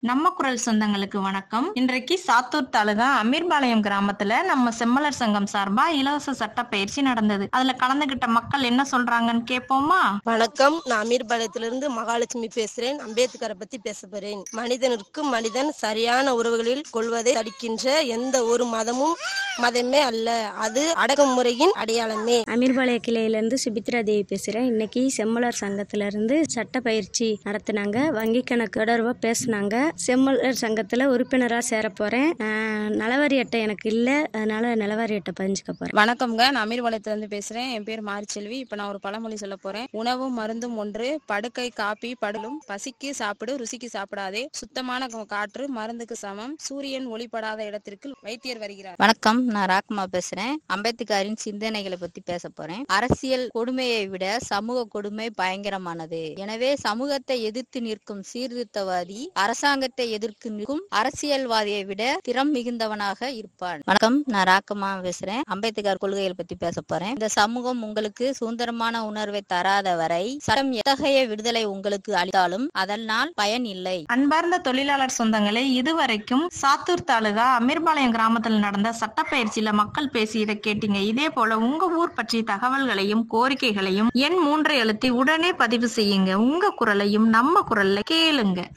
நம்ம குரல் சொந்தங்களுக்கு வணக்கம் இன்றைக்கு சாத்தூர் தாலுகா அமீர்பாளையம் கிராமத்துல நம்ம செம்மலர் சங்கம் சார்பா இலவச சட்ட பயிற்சி நடந்தது அதுல கலந்துகிட்ட மக்கள் என்ன சொல்றாங்கன்னு கேட்போமா வணக்கம் நான் அமீர்பாளையத்திலிருந்து மகாலட்சுமி பேசுறேன் அம்பேத்கரை பத்தி பேச போறேன் மனிதனுக்கு மனிதன் சரியான உறவுகளில் கொள்வதை தடுக்கின்ற எந்த ஒரு மதமும் மதமே அல்ல அது அடக்குமுறையின் அடையாளமே அமீர்பாளைய கிளையிலேருந்து சுபித்ரா தேவி பேசுகிறேன் இன்னைக்கு செம்மலர் சங்கத்திலேருந்து சட்ட பயிற்சி நடத்தினாங்க வங்கி கணக்கு தொடர்பாக பேசுனாங்க செம்மலர் சங்கத்தில் உறுப்பினராக சேர போகிறேன் நலவாரி அட்டை எனக்கு இல்லை அதனால நலவாரி அட்டை பதிஞ்சுக்க போகிறேன் வணக்கம்ங்க நான் அமீர்பாளையத்துல இருந்து பேசுறேன் என் பேர் மாரிச்செல்வி இப்ப நான் ஒரு பழமொழி சொல்ல போறேன் உணவும் மருந்தும் ஒன்று படுக்கை காப்பி படலும் பசிக்கு சாப்பிடு ருசிக்கு சாப்பிடாதே சுத்தமான கா- காற்று மருந்துக்கு சமம் சூரியன் ஒளிப்படாத இடத்திற்கு வைத்தியர் வருகிறார் வணக்கம் நான் ராக்மா பேசுறேன் அம்பேத்கரின் சிந்தனைகளை பத்தி பேச போறேன் அரசியல் கொடுமையை விட சமூக கொடுமை பயங்கரமானது எனவே சமூகத்தை எதிர்த்து நிற்கும் சீர்திருத்தவாதி அரசாங்கத்தை எதிர்த்து நிற்கும் அரசியல்வாதியை விட திறம் மிகுந்தவனாக இருப்பான் வணக்கம் நான் ராக்கமா பேசுறேன் அம்பேத்கர் கொள்கைகளை பத்தி பேச போறேன் இந்த சமூகம் உங்களுக்கு சுதந்திரமான உணர்வை தராத வரை சட்டம் எத்தகைய விடுதலை உங்களுக்கு அளித்தாலும் அதனால் பயன் இல்லை அன்பார்ந்த தொழிலாளர் சொந்தங்களே இதுவரைக்கும் சாத்தூர் தாலுகா அமீர்பாளையம் கிராமத்தில் நடந்த சட்டப்பயிற்சியில மக்கள் பேசியதை கேட்டீங்க இதே போல உங்க ஊர் பற்றிய தகவல்களையும் கோரிக்கைகளையும் எண் மூன்றை அழுத்தி உடனே பதிவு செய்யுங்க உங்க குரலையும் நம்ம குரல்ல கேளுங்க